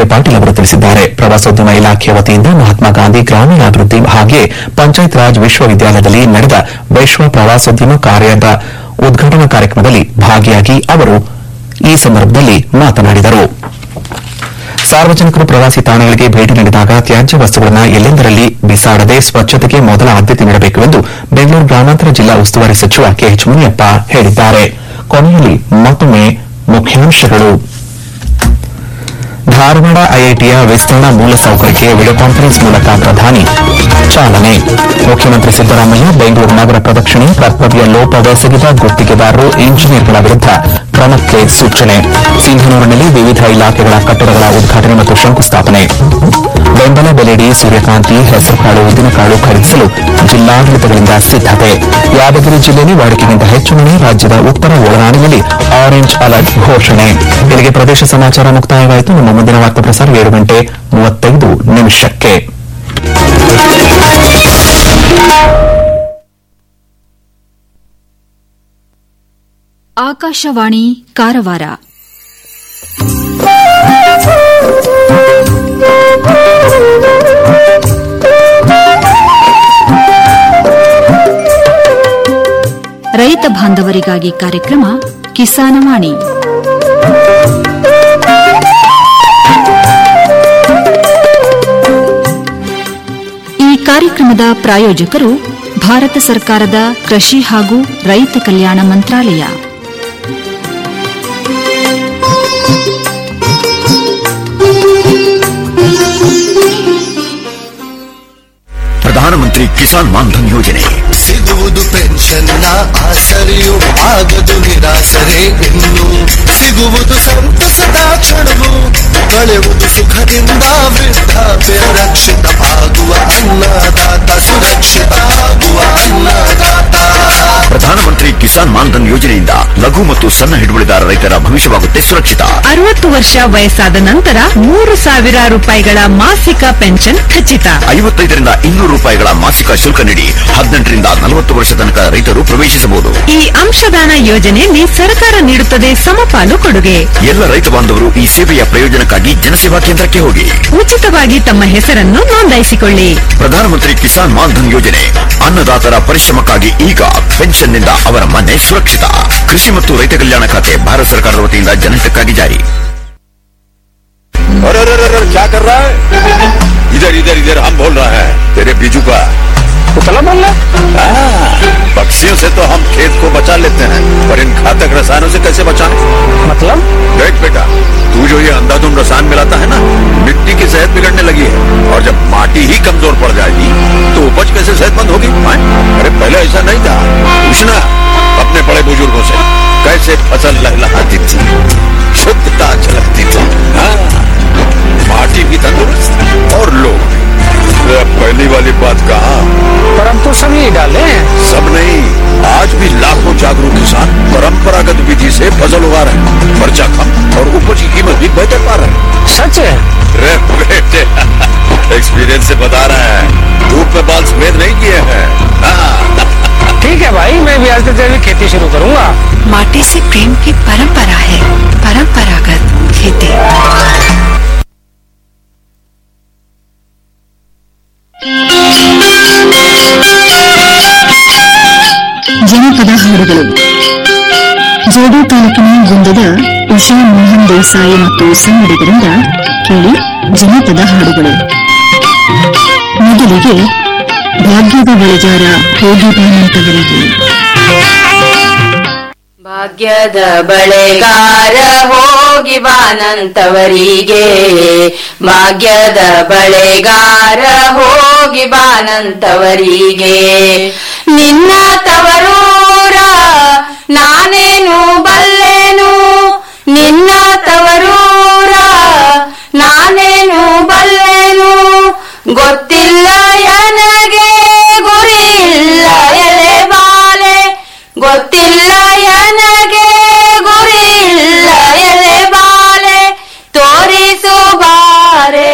K Patil ಅವರು ತಿಳಿಸಿದ್ದಾರೆ ಪ್ರವಾಸೋದ್ಯಮ ಇಲಾಖೆಯ ವತಿಯಿಂದ ಮಹಾತ್ಮ ಗಾಂಧಿ ಗ್ರಾಮೀಣಾಭಿವೃದ್ಧಿ ಹಾಗೆ ಪಂಚಾಯತ್ ರಾಜ್ ವಿಶ್ವವಿದ್ಯಾಲಯದಲ್ಲಿ ನಡೆದ ವಿಶ್ವ ಪ್ರವಾಸೋದ್ಯಮ ಕಾರ್ಯದ ಉದ್ಘಾಟನಾ ಕಾರ್ಯಕ್ರಮದಲ್ಲಿ ಭಾಗಿಯಾಗಿ ಅವರು ಈ ಸಂದರ್ಭದಲ್ಲಿ ಮಾತನಾಡಿದರು ಸಾರ್ವಜನಿಕರು ಪ್ರವಾಸಿ ತಾಣಗಳಿಗೆ ಭೇಟಿ ನೀಡಿದಾಗ ತ್ಯಾಜ್ಯ ವಸ್ತುಗಳನ್ನು ಎಲ್ಲೆಂದರಲ್ಲಿ ಬಿಸಾಡದೆ ಸ್ವಚ್ಛತೆಗೆ ಮೊದಲ ಆದ್ಯತೆ ನೀಡಬೇಕು ಎಂದು ಬೆಂಗಳೂರು ಗ್ರಾಮಾಂತರ ಜಿಲ್ಲಾ ಉಸ್ತುವಾರಿ ಸಚಿವ ಕೆಎಚ್ ಮುನಿಯಪ್ಪ ಹೇಳಿದ್ದಾರೆ ಕೊನೆಯಲ್ಲಿ ಮತ್ತೊಮ್ಮೆ ಮುಖ್ಯಾಂಶಗಳು ಧಾರವಾಡ ಐಐಟಿಯ ವಿಸ್ತರಣಾ ಮೂಲಸೌಕರ್ಯಕ್ಕೆ ವಿಡಿಯೋ ಕಾನ್ಫರೆನ್ಸ್ ಮೂಲಕ ಪ್ರಧಾನಿ ಚಾಲನೆ ಮುಖ್ಯಮಂತ್ರಿ ಸಿದ್ದರಾಮಯ್ಯ ಬೆಂಗಳೂರು ನಗರ ಪ್ರದಕ್ಷಿಣೆ ಕರ್ತವ್ಯ ಲೋಪವೆಸಗಿದ ಗುತ್ತಿಗೆದಾರರು ಇಂಜಿನಿಯರ್ಗಳ ವಿರುದ್ಧ ಕ್ರಮಕ್ಕೆ ಸೂಚನೆ ಸಿಂಧನೂರಿನಲ್ಲಿ ವಿವಿಧ ಇಲಾಖೆಗಳ ಕಟ್ಟಡಗಳ ಉದ್ಘಾಟನೆ ಮತ್ತು ಶಂಕುಸ್ಥಾಪನೆ ಬೆಂಬಲ ಬೆಲೆಡಿ ಸೂರ್ಯಕಾಂತಿ ಹೆಸರುಕಾಳು ಉದ್ದಿನಕಾಳು ಖರೀದಿಸಲು ಜಿಲ್ಲಾಡಳಿತಗಳಿಂದ ಸಿದ್ದತೆ ಯಾದಗಿರಿ ಜಿಲ್ಲೆಯಲ್ಲಿ ವಾಡಿಕೆಗಿಂತ ಹೆಚ್ಚು ಮಳೆ ರಾಜ್ಯದ ಉತ್ತರ ಒಳನಾಡಿನಲ್ಲಿ ಆರೆಂಜ್ ಅಲರ್ಟ್ ಘೋಷಣೆ ಇಲ್ಲಿಗೆ ಪ್ರದೇಶ ಸಮಾಚಾರ ಮುಕ್ತಾಯವಾಯಿತು ನಮ್ಮ ಮುಂದಿನ ವಾರ್ತಾ ಪ್ರಸಾರ ಏಳು ಗಂಟೆ ಮೂವತ್ತೈದು ನಿಮಿಷಕ್ಕೆ ಆಕಾಶವಾಣಿ ಕಾರವಾರ ರೈತ ಬಾಂಧವರಿಗಾಗಿ ಕಾರ್ಯಕ್ರಮ ಕಿಸಾನವಾಣಿ ಈ ಕಾರ್ಯಕ್ರಮದ ಪ್ರಾಯೋಜಕರು ಭಾರತ ಸರ್ಕಾರದ ಕೃಷಿ ಹಾಗೂ ರೈತ ಕಲ್ಯಾಣ ಮಂತ್ರಾಲಯ ಪ್ರಧಾನಮಂತ್ರಿ ಕಿಸಾನ್ ಮಾನ್ಧನ್ ಯೋಜನೆ ಸಿಗುವುದು ಪೆನ್ಷನ್ನ ಆಸರೆಯು ಆಗದು ನಿರಾಸರೆ ಇನ್ನು ಸಿಗುವುದು ಸಂತಸದ ಕ್ಷಣವು ಕಳೆಯುವುದು ಸುಖದಿಂದ ವೃದ್ಧಾಪ್ಯ ರಕ್ಷಿತ ಆಗುವ ಅನ್ನದಾತ ಸುರಕ್ಷಿತ ಆಗುವ ಅನ್ನದಾತ ಪ್ರಧಾನಮಂತ್ರಿ ಕಿಸಾನ್ ಮಾನ್ಧನ್ ಯೋಜನೆಯಿಂದ ಲಘು ಮತ್ತು ಸಣ್ಣ ಹಿಡುವಳಿದಾರ ರೈತರ ಭವಿಷ್ಯವಾಗುತ್ತೆ ಸುರಕ್ಷಿತ ಅರವತ್ತು ವರ್ಷ ವಯಸ್ಸಾದ ನಂತರ ಮೂರು ಸಾವಿರ ರೂಪಾಯಿಗಳ ಮಾಸಿಕ ಪೆನ್ಷನ್ ಖಚಿತ ಐವತ್ತೈದರಿಂದ ಇನ್ನೂರು ರೂಪಾಯಿಗಳ ಮಾಸಿಕ ಶುಲ್ಕ ನೀಡಿ ಹದಿನೆಂಟರಿಂದ ನಲವತ್ತು ವರ್ಷ ತನಕ ರೈತರು ಪ್ರವೇಶಿಸಬಹುದು ಈ ಅಂಶದಾನ ಯೋಜನೆಯಲ್ಲಿ ಸರ್ಕಾರ ನೀಡುತ್ತದೆ ಸಮಪಾಲು ಕೊಡುಗೆ ಎಲ್ಲ ರೈತ ಬಾಂಧವರು ಈ ಸೇವೆಯ ಪ್ರಯೋಜನಕ್ಕಾಗಿ ಜನಸೇವಾ ಕೇಂದ್ರಕ್ಕೆ ಹೋಗಿ ಉಚಿತವಾಗಿ ತಮ್ಮ ಹೆಸರನ್ನು ನೋಂದಾಯಿಸಿಕೊಳ್ಳಿ ಪ್ರಧಾನಮಂತ್ರಿ ಕಿಸಾನ್ ಮಾನ್ಧನ್ ಯೋಜನೆ ಅನ್ನದಾತರ ಪರಿಶ್ರಮಕ್ಕಾಗಿ ಈಗ ಪೆನ್ಷನ್ನಿಂದ ಅವರ ಮನೆ ಸುರಕ್ಷಿತ ಕೃಷಿ ಮತ್ತು ರೈತ ಕಲ್ಯಾಣ ಖಾತೆ ಭಾರತ ಸರ್ಕಾರದ ವತಿಯಿಂದ ಜನಹಿತಕ್ಕಾಗಿ ಜಾರಿ अरे अरे अरे अरे, क्या कर रहा है इधर इधर इधर हम बोल रहे हैं तेरे बीजू का पुतला बोल रहा है पक्षियों से तो हम खेत को बचा लेते हैं पर इन घातक रसायनों से कैसे बचाएं मतलब देख बेटा तू जो ये अंधाधुंध रसायन मिलाता है ना मिट्टी की सेहत बिगड़ने लगी है और जब माटी ही कमजोर पड़ जाएगी तो उपज कैसे सेहतमंद होगी हाँ? अरे पहले ऐसा नहीं था पूछना अपने बड़े बुजुर्गों से कैसे फसल लहलहाती थी शुद्धता झलकती थी हाँ पार्टी भी तंदुरुस्त और लोग भी। अरे अब पहली वाली बात कहा पर हम तो सभी डाले सब नहीं आज भी लाखों जागरूक किसान परंपरागत विधि से फसल उगा रहे हैं खर्चा कम और उपज की कीमत भी बेहतर पा रहे हैं सच है रे बेटे एक्सपीरियंस से बता रहे हैं धूप में बाल सफेद नहीं किए हैं हाँ ठीक है भाई मैं भी आज से जैविक खेती शुरू करूंगा माटी से प्रेम की परंपरा है परंपरागत खेती ಜನಪದ ಹಾಡುಗಳು ಜೋಡು ತಾಲೂಕಿನ ಗುಂದದ ಉಷಾ ಮೋಹನ್ ದೇಸಾಯಿ ಮತ್ತು ಸಂಗಡಿಗರಿಂದ ಕೇಳಿ ಜನಪದ ಹಾಡುಗಳು ಮೊದಲಿಗೆ ಭಾಗ್ಯದ ಬಳಿಜಾರ ಹೋಗಿ ಬಾನಂತವರಿಗೆ ಭಾಗ್ಯದ ಬಳೆಗಾರ ಹೋಗಿ ಬಾನಂತವರಿಗೆ ಭಾಗ್ಯದ ಬಳೆಗಾರ ಹೋಗಿ ಬಾನಂತವರಿಗೆ ನಿನ್ನ ತವರೂರ ನಾನೇನು ಬಲ್ಲೆನು ನಿನ್ನ ತವರೂರ ನಾನೇನು ಬಲ್ಲೆನು ಗೊತ್ತಿಲ್ಲ ನನಗೆ ಗುರಿ ಇಲ್ಲ ಎಲೆ ಬಾಲೆ ಗೊತ್ತಿಲ್ಲ ನನಗೆ ಗುರಿ ಇಲ್ಲ ಎಲೆ ಬಾಲೆ ತೋರಿಸು ಬಾರೆ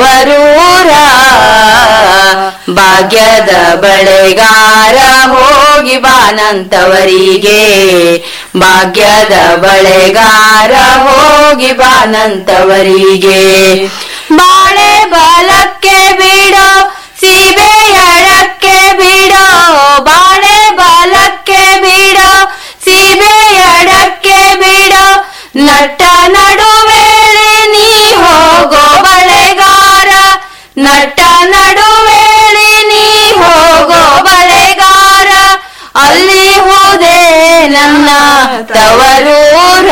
ತವರೂರ ಭಾಗ್ಯದ ಬಳೆಗಾರ ಹೋ ಹೋಗಿ ಬಾನಂತವರಿಗೆ ಭಾಗ್ಯದ ಬಳೆಗಾರ ಹೋಗಿ ಬಾನಂತವರಿಗೆ ಬಾಳೆ ಬಲಕ್ಕೆ ಬಿಡೋ ಸೀಬೆ ಎಡಕ್ಕೆ ಬಿಡೋ ಬಾಳೆ ಬಲಕ್ಕೆ ಬಿಡೋ ಸೀಬೆ ಎಡಕ್ಕೆ ಬಿಡೋ ನಟ್ಟ ನಡುವೇಳೆ ನೀ ಹೋಗೋ ಬಳೆಗಾರ ನಟ್ಟ ನಡುವೇಳೆ ನೀ ಹೋಗೋ ಬಳೆಗಾರ ಅಲ್ಲಿ ಹೋದೆ ನನ್ನ ತವರೂರ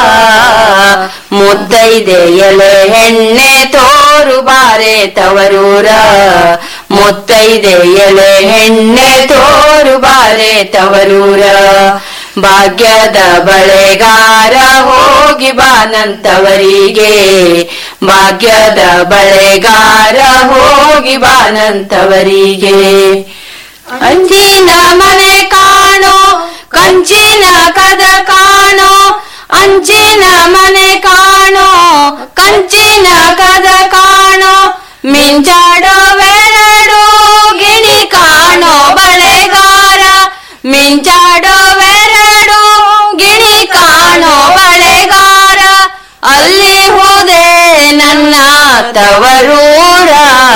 ಮುದ್ದೈದೆ ಎಲೆ ಹೆಣ್ಣೆ ತೋರು ಬಾರೆ ತವರೂರ ಮುತ್ತೈದೆ ಎಲೆ ಹೆಣ್ಣೆ ತೋರು ಬಾರೆ ತವರೂರ ಭಾಗ್ಯದ ಬಳೆಗಾರ ಹೋಗಿ ಬಾನಂತವರಿಗೆ ಭಾಗ್ಯದ ಬಳೆಗಾರ ಹೋಗಿ ಬಾನಂತವರಿಗೆ ಅಂಚಿನ ಮನೆ ಕಾಣೋ ಕಂಚಿನ ಕದ ಕಾಣೋ ಅಂಚಿನ ಮನೆ ಕಾಣೋ ಕಂಚಿನ ಕದ ಕಾಣೋ ಮಿಂಚಾಡೋವೆರಡು ಗಿಣಿ ಕಾಣೋ ಬಳೆಗಾರ ಮಿಂಚಾಡೋವೆರಡು ಗಿಣಿ ಕಾಣೋ ಬಳೆಗಾರ ಅಲ್ಲಿ ಹೋದೆ ನನ್ನ ತವರೂರ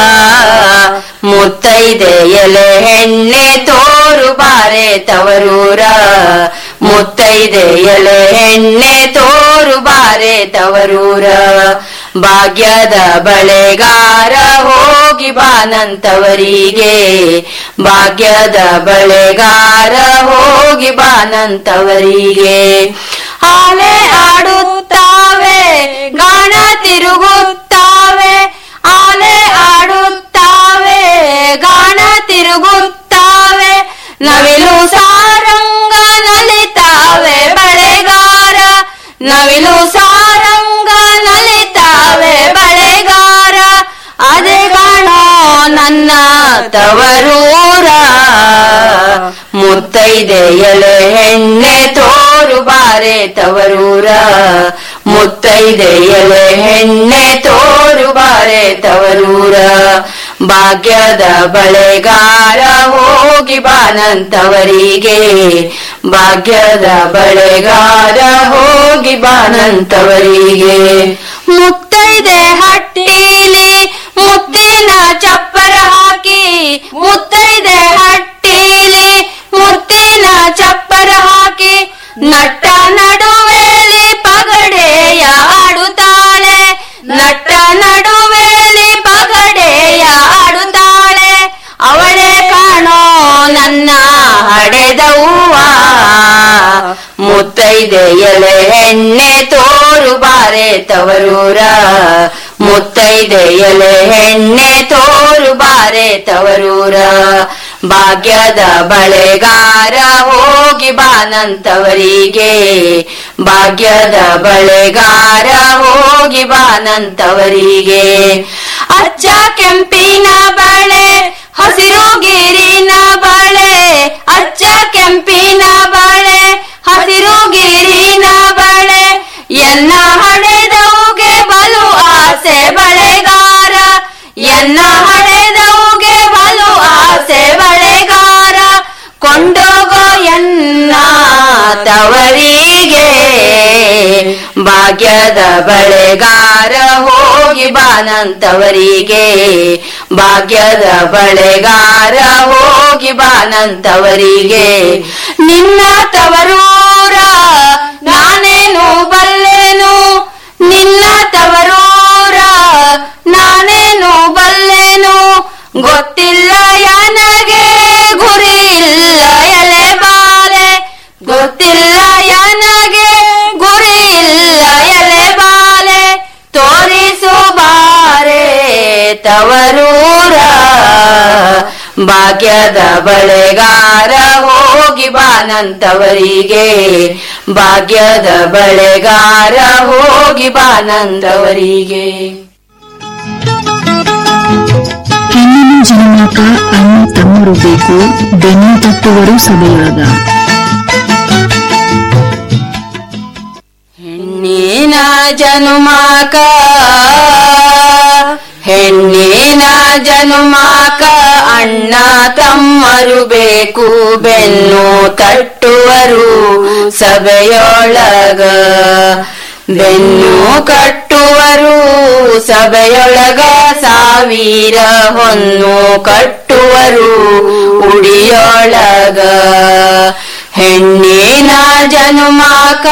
ಮುತ್ತೈದೆ ಎಲೆ ಹೆಣ್ಣೆ ತೋರು ಬಾರೆ ತವರೂರ ಮುತ್ತೈದೆ ಎಲೆ ಹೆಣ್ಣೆ ತೋರು ಬಾರೆ ತವರೂರ ಭಾಗ್ಯದ ಬಳೆಗಾರ ಹೋಗಿ ಬಾನಂತವರಿಗೆ ಭಾಗ್ಯದ ಬಳೆಗಾರ ಹೋಗಿ ಬಾನಂತವರಿಗೆ ಆಲೆ ಆಡುತ್ತಾವೆ ಗಾಣ ತಿರುಗುತ್ತಾವೆ ಆಲೆ ಆಡುತ್ತಾವೆ ಗಾಣ ತಿರುಗುತ್ತಾವೆ ನವಿಲು ಸಾರಂಗ ನಲಿತಾವೆ ಬಳೆಗಾರ ನವಿಲು ಸಾರಂಗ ನಲಿತಾವೆ ಬಳೆಗಾರ ಅದೇ ಕಾಣೋ ನನ್ನ ತವರೂರ ಮುತ್ತೈದೆ ಎಲೆ ಹೆಣ್ಣೆ ತೋರು ಬಾರೆ ತವರೂರ ಮುತ್ತೈದೆ ಎಲೆ ಹೆಣ್ಣೆ ತೋರು ಬಾರೆ ತವರೂರ ಭಾಗ್ಯದ ಬಳೆಗಾರ ಹೋಗಿ ಬಾನಂತವರಿಗೆ ಭಾಗ್ಯದ ಬಳೆಗಾರ ಹೋಗಿ ಬಾನಂತವರಿಗೆ ಮುತ್ತೈದೆ ಹಟ್ಟಿಲಿ ಮುತ್ತಿನ ಚಪ್ಪರ ಹಾಕಿ ಮುತ್ತೈದೆ ಹಟ್ಟಿಲಿ ಮುತ್ತಿನ ಚಪ್ಪರ ಹಾಕಿ ನಟ್ಟ ನಡುವೇಲಿ ಪಗಡೆಯ ಆಡುತ್ತಾಳೆ ನಟ್ಟ ನಡುವೇಲಿ ಪಗಡೆಯ ಆಡುತ್ತಾಳೆ ಅವಳೇ ಕಾಣೋ ನನ್ನ ಹಡೆದವ್ವ ಮುತ್ತೈದೆ ಎಲೆ ಹೆಣ್ಣೆ ತೋರು ಬಾರೆ ತವರೂರ ಮುತ್ತೈದೆ ಎಲೆ ಹೆಣ್ಣೆ ತೋರು ಬಾರೆ ತವರೂರ ಭಾಗ್ಯದ ಬಳೆಗಾರ ಹೋಗಿ ಬಾನಂತವರಿಗೆ ಭಾಗ್ಯದ ಬಳೆಗಾರ ಹೋಗಿ ಬಾನಂತವರಿಗೆ ಅಚ್ಚ ಕೆಂಪಿನ ಬಳೆ ಹಸಿರು ಗಿರಿನ ಬಳೆ ಅಚ್ಚ ಕೆಂಪಿನ ಬಳೆ ಹಸಿರು ಗಿರಿನ ಬಳೆ ಎನ್ನ ಹಡೆದವುಗೆ ಬಲು ಆಸೆ ಬಳೆಗಾರ ಎನ್ನ ಹಡೆದವುಗೆ ಬಲು ಆಸೆ ಬಳೆಗಾರ ಕೊಂಡೋಗೋ ಎನ್ನ ತವರಿಗೆ ಭಾಗ್ಯದ ಬಳೆಗಾರ ಹೋಗಿ ಬಾನಂತವರಿಗೆ ಭಾಗ್ಯದ ಬಳೆಗಾರ ಹೋಗಿ ಬಾನಂತವರಿಗೆ ನಿನ್ನ ತವರೂರ ನಾನೇನು ಬಲ್ಲೆನು ನಿನ್ನ ತವರೂರ ನಾನೇನು ಬಲ್ಲೆನು ಗೊತ್ತಿಲ್ಲ ನನಗೆ ಗುರಿ ಇಲ್ಲ ಎಲೆ ಬಾಲೆ ಗೊತ್ತಿಲ್ಲ ನನಗೆ ಗುರಿ ಇಲ್ಲ ಎಲೆ ಬಾಲೆ ತೋರಿಸು ಬಾರೆ ತವರೂರ ಭಾಗ್ಯದ ಬಳೆಗಾರ ಹೋಗಿ ಬಾನಂತವರಿಗೆ ಭಾಗ್ಯದ ಬಳೆಗಾರ ಹೋಗಿ ಬಾನಂತವರಿಗೆ ಹೆಣ್ಣಿನ ಜನ್ಮಕ ಅಣ್ಣ ತಮ್ಮರು ಬೇಕು ಬೆನ್ನು ತಟ್ಟುವರು ಸಭೆಯೊಳಗ ಹೆಣ್ಣಿನ ಜನುಮಾಕ ಹೆಣ್ಣಿನ ಜನುಮಾಕ ಅಣ್ಣ ತಮ್ಮರು ಬೇಕು ಬೆನ್ನು ತಟ್ಟುವರು ಸಭೆಯೊಳಗ ಬೆನ್ನು ಕಟ್ಟುವರು ಸಭೆಯೊಳಗ ಸಾವಿರ ಹೊನ್ನು ಕಟ್ಟುವರು ಉಡಿಯೊಳಗ ಹೆಣ್ಣಿನ ಜನುಮಾಕ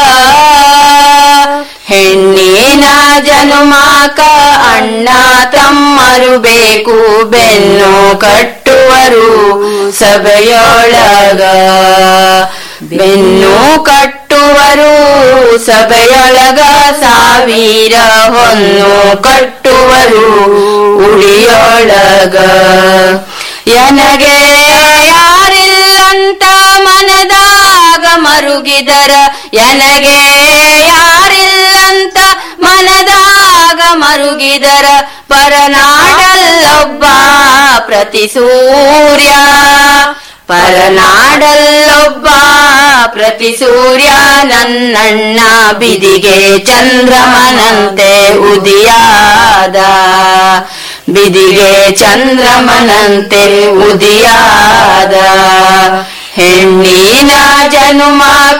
ಹೆಣ್ಣಿನ ಜನುಮಾಕ ಅಣ್ಣ ತಮ್ಮರು ಬೇಕು ಬೆನ್ನು ಕಟ್ಟುವರು ಸಭೆಯೊಳಗ ಬೆನ್ನು ಕಟ್ಟುವರು ಸಭೆಯೊಳಗ ಸಾವಿರ ಹೊನ್ನು ಕಟ್ಟುವರು ಉಳಿಯೊಳಗ ಎನಗೆ ಯಾರಿಲ್ಲಂತ ಮನದಾಗ ಮರುಗಿದರ ಎನಗೆ ಯಾರಿಲ್ಲಂತ ಮನದಾಗ ಮರುಗಿದರ ಪರನಾಡಲ್ಲೊಬ್ಬ ಪ್ರತಿ ಸೂರ್ಯ ಪರನಾಡಲ್ಲೊಬ್ಬ ಪ್ರತಿ ಸೂರ್ಯ ನನ್ನಣ್ಣ ಬಿದಿಗೆ ಚಂದ್ರಮನಂತೆ ಉದಿಯಾದ ಬಿದಿಗೆ ಚಂದ್ರಮನಂತೆ ಉದಿಯಾದ ಹೆಣ್ಣಿನ ಜನುಮಾಕ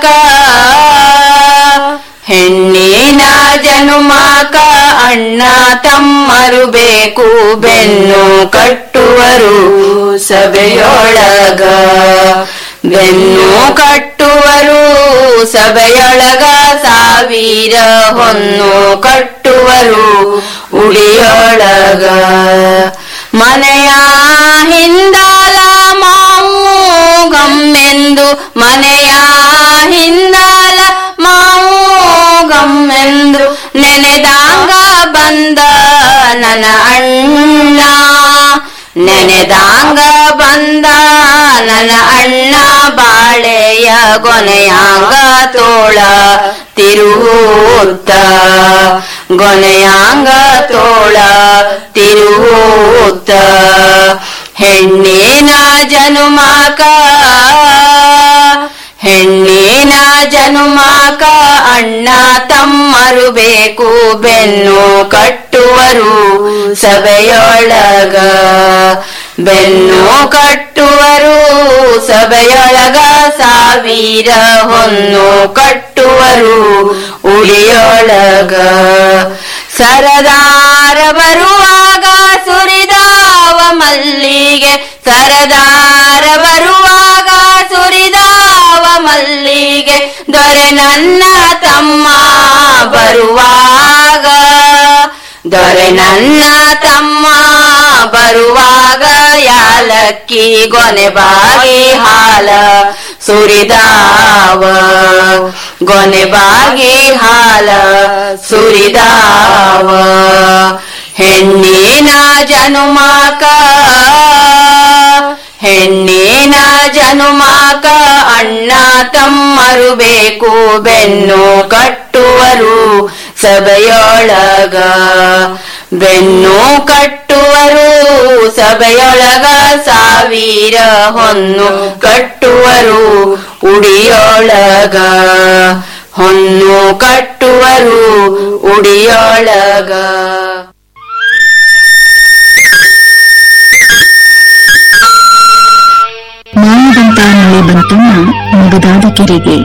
ಹೆಣ್ಣಿನ ಜನುಮಾಕ ಅಣ್ಣ ತಮ್ಮರು ಬೇಕು ಬೆನ್ನು ಕಟ್ಟುವರು ಸಭೆಯೊಳಗ ಬೆನ್ನು ಕಟ್ಟುವರು ಸಭೆಯೊಳಗ ಸಾವಿರ ಹೊನ್ನು ಕಟ್ಟುವರು ಉಳಿಯೊಳಗ ಮನೆಯ ಹಿಂದಾಲ ಮಾವು ಗಮ್ಮೆಂದು ಮನೆಯ ಹಿಂದಾಲ ಮಾವು ಗಮ್ಮೆಂದು ನೆನೆದಾಂಗ ಬಂದ ನನ್ನ ಅಣ್ಣ ನೆನೆದಾಂಗ ಬಂದ ನನ್ನ ಅಣ್ಣ ಬಾಳೆಯ ಗೊನೆಯಾಂಗ ತೋಳ ತಿರುತ್ತ ಗೊನೆಯಾಂಗ ತೋಳ ತಿರುತ್ತ ಹೆಣ್ಣಿನ ಜನುಮಾಕ ಹೆಣ್ಣಿನ ಜನುಮಾಕ ಅಣ್ಣ ತಮ್ಮರು ಬೇಕು ಬೆನ್ನು ಕಟ್ಟುವರು ಸಭೆಯೊಳಗ ಬೆನ್ನು ಕಟ್ಟುವರು ಸಭೆಯೊಳಗ ಸಾವಿರ ಹೊನ್ನು ಕಟ್ಟುವರು ಉಳಿಯೊಳಗ ಸರದಾರ ಬರುವಾಗ ಸುರಿದಾವ ಮಲ್ಲಿಗೆ ಸರದಾರ ಬರುವಾಗ ಸುರಿದಾವ ಮಲ್ಲಿಗೆ ದೊರೆ ನನ್ನ ತಮ್ಮ ಬರುವಾಗ ದೊರೆ ನನ್ನ ತಮ್ಮ ಬರುವಾಗ ಯಾಲಕ್ಕಿ ಗೊನೆ ಬಾಗಿ ಹಾಲ ಸುರಿದಾವ ಗೊನೆ ಬಾಗಿ ಹಾಲ ಸುರಿದಾವ ಹೆಣ್ಣಿನ ಜನುಮಾಕ ಹೆಣ್ಣಿನ ಜನುಮಾಕ ಅಣ್ಣ ತಮ್ಮರು ಬೇಕು ಬೆನ್ನು ಕಟ್ಟುವರು ಸಭೆಯೊಳಗ ಬೆನ್ನು ಕಟ್ಟುವರು ಸಭೆಯೊಳಗ ಸಾವಿರ ಹೊನ್ನು ಕಟ್ಟುವರು ಉಡಿಯೊಳಗ ಹೊನ್ನು ಕಟ್ಟುವರು ಉಡಿಯೊಳಗ ಮಾಯದಂತ ಮಳೆ ಬಂತಣ್ಣ ಮಗದಾದ ಕೆರೆಗೆ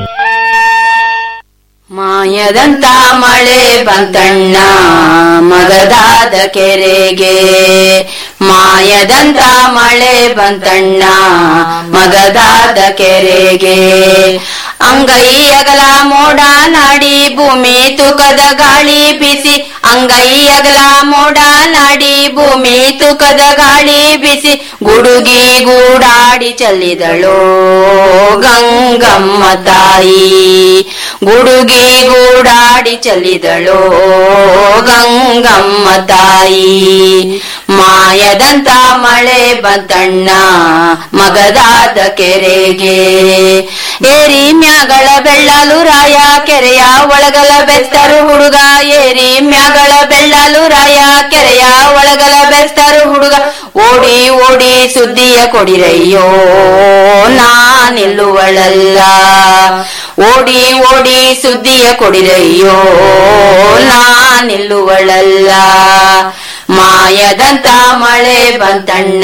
ಮಾಯದಂತ ಮಳೆ ಬಂತಣ್ಣ ಮಗದಾದ ಕೆರೆಗೆ ಮಾಯದಂತ ಮಳೆ ಬಂತಣ್ಣ ಮಗದಾದ ಕೆರೆಗೆ ಅಂಗೈ ಅಗಲ ಮೋಡ ನಾಡಿ ಭೂಮಿ ತೂಕದ ಗಾಳಿ ಬಿಸಿ ಅಂಗೈ ಅಗಲ ಮೋಡ ನಾಡಿ ಭೂಮಿ ತೂಕದ ಗಾಳಿ ಬಿಸಿ ಗುಡುಗಿ ಗೂಡಾಡಿ ಚಲ್ಲಿದಳೋ ಗಂಗಮ್ಮ ತಾಯಿ ಗುಡುಗಿ ಗೂಡಾಡಿ ಚಲಿದಳೋ ಗಂಗಮ್ಮ ತಾಯಿ ಮಾಯದಂತ ಮಳೆ ಬಂತಣ್ಣ ಮಗದಾದ ಕೆರೆಗೆ ಏರಿ ಮ್ಯಾಗಳ ಬೆಳ್ಳಲು ರಾಯ ಕೆರೆಯ ಒಳಗಲ ಬೆಸ್ತರು ಹುಡುಗ ಏರಿ ಮ್ಯಾಗಳ ಬೆಳ್ಳಲು ರಾಯ ಕೆರೆಯ ಒಳಗಲ ಬೆಸ್ತರು ಹುಡುಗ ಓಡಿ ಓಡಿ ಸುದ್ದಿಯ ಕೊಡಿರಯ್ಯೋ ನಾನಿಲ್ಲುವಳಲ್ಲ ಓಡಿ ಓಡಿ ಸುದ್ದಿಯ ಕೊಡಿರಯ್ಯೋ ನಾನಿಲ್ಲುವಳಲ್ಲ ಮಾಯದಂತ ಮಳೆ ಬಂತಣ್ಣ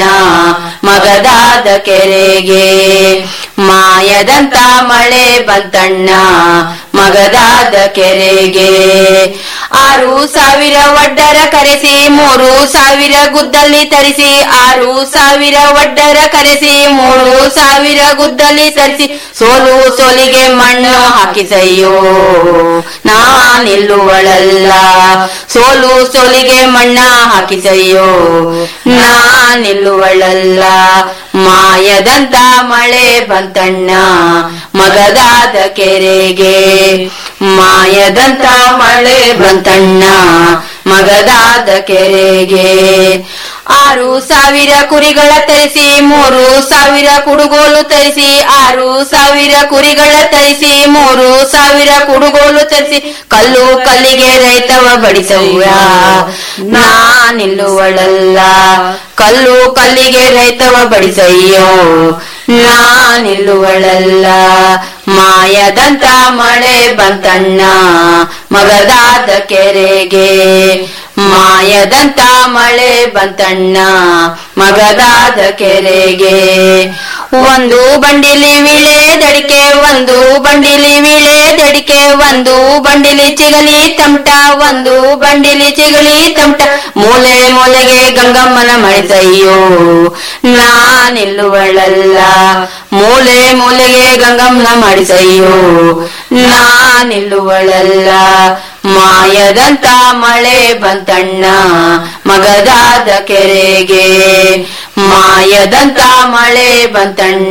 ಮಗದಾದ ಕೆರೆಗೆ ಮಾಯದಂತ ಮಳೆ ಬಂತಣ್ಣ ಮಗದಾದ ಕೆರೆಗೆ ಆರು ಸಾವಿರ ಒಡ್ಡರ ಕರೆಸಿ ಮೂರು ಸಾವಿರ ಗುದ್ದಲಿ ತರಿಸಿ ಆರು ಸಾವಿರ ಒಡ್ಡರ ಕರೆಸಿ ಮೂರು ಸಾವಿರ ಗುದ್ದಲಿ ತರಿಸಿ ಸೋಲು ಸೋಲಿಗೆ ಮಣ್ಣು ಹಾಕಿಸಯ್ಯೋ ನಾನಿಲ್ಲುವಳಲ್ಲ ಸೋಲು ಸೋಲಿಗೆ ಮಣ್ಣ ಹಾಕಿಸಯ್ಯೋ ನಾನಿಲ್ಲುವಳಲ್ಲ ಮಾಯದಂತ ಮಳೆ ಬಂತಣ್ಣ ಮಗದಾದ ಕೆರೆಗೆ ಮಾಯದಂತ ಮಳೆ ಬಂತಣ್ಣ ಮಗದಾದ ಕೆರೆಗೆ ಆರು ಸಾವಿರ ಕುರಿಗಳ ತರಿಸಿ ಮೂರು ಸಾವಿರ ಕುಡುಗೋಲು ತರಿಸಿ ಆರು ಸಾವಿರ ಕುರಿಗಳ ತರಿಸಿ ಮೂರು ಸಾವಿರ ಕುಡುಗೋಲು ತರಿಸಿ ಕಲ್ಲು ಕಲ್ಲಿಗೆ ರೈತವ ಬಡಿಸವ್ಯ ನಾನಿಲ್ಲುವಳಲ್ಲ ಕಲ್ಲು ಕಲ್ಲಿಗೆ ರೈತವ ಬಡಿಸಯ್ಯೋ ನಾನಿಲ್ಲುವಳಲ್ಲ ಮಾಯದಂತ ಮಳೆ ಬಂತಣ್ಣ ಮಗದಾದ ಕೆರೆಗೆ ಮಾಯದಂತ ಮಳೆ ಬಂತಣ್ಣ ಮಗದಾದ ಕೆರೆಗೆ ಒಂದು ಬಂಡಿಲಿ ವಿಳೆ ದಡಿಕೆ ಒಂದು ಬಂಡಿಲಿ ವಿಳೆ ದಡಿಕೆ ಒಂದು ಬಂಡಿಲಿ ಚಿಗಲಿ ತಮಟ ಒಂದು ಬಂಡಿಲಿ ಚಿಗಲಿ ತಮಟ ಮೂಲೆ ಮೂಲೆಗೆ ಗಂಗಮ್ಮನ ಮಳಿಸಯ್ಯೋ ನಾನಿಲ್ಲುವಳಲ್ಲ ಮೂಲೆ ಮೂಲೆಗೆ ಗಂಗಮ್ಮನ ಮಾಡಿಸಯ್ಯೋ ನಾನಿಲ್ಲುವಳಲ್ಲ ಮಾಯದಂತ ಮಳೆ ಬಂತಣ್ಣ ಮಗದಾದ ಕೆರೆಗೆ ಮಾಯದಂತ ಮಳೆ ಬಂತಣ್ಣ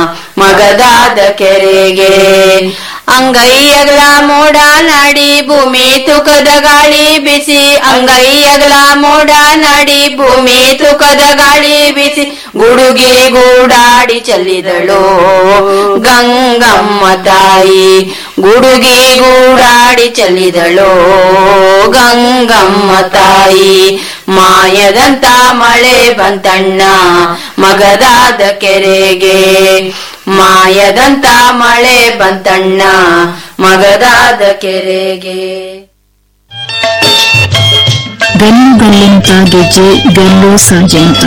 ಮಗದಾದ ಕೆರೆಗೆ ಅಂಗೈಯಗಳ ಮೋಡ ನಾಡಿ ಭೂಮಿ ತುಕದ ಗಾಳಿ ಬಿಸಿ ಅಂಗೈಯಗಳ ಮೋಡ ನಾಡಿ ಭೂಮಿ ತುಕದ ಗಾಳಿ ಬಿಸಿ ಗುಡುಗಿ ಗೂಡಾಡಿ ಚೆಲ್ಲಿದಳು ಗಂಗಮ್ಮ ತಾಯಿ ಗುಡುಗಿ ಗೂಡಾಡಿ ಚೆಲ್ಲಿದಳು ಗಂಗಮ್ಮ ತಾಯಿ ಮಾಯದಂತ ಮಳೆ ಬಂತಣ್ಣ ಮಗದಾದ ಕೆರೆಗೆ ಮಾಯದಂತ ಮಳೆ ಬಂತಣ್ಣ ಮಗದಾದ ಕೆರೆಗೆ ಗಲ್ಲು ಗಲ್ಲಿಂತ ಗೆಜ್ಜೆ ಗಲ್ಲು ಸಾಜಂತ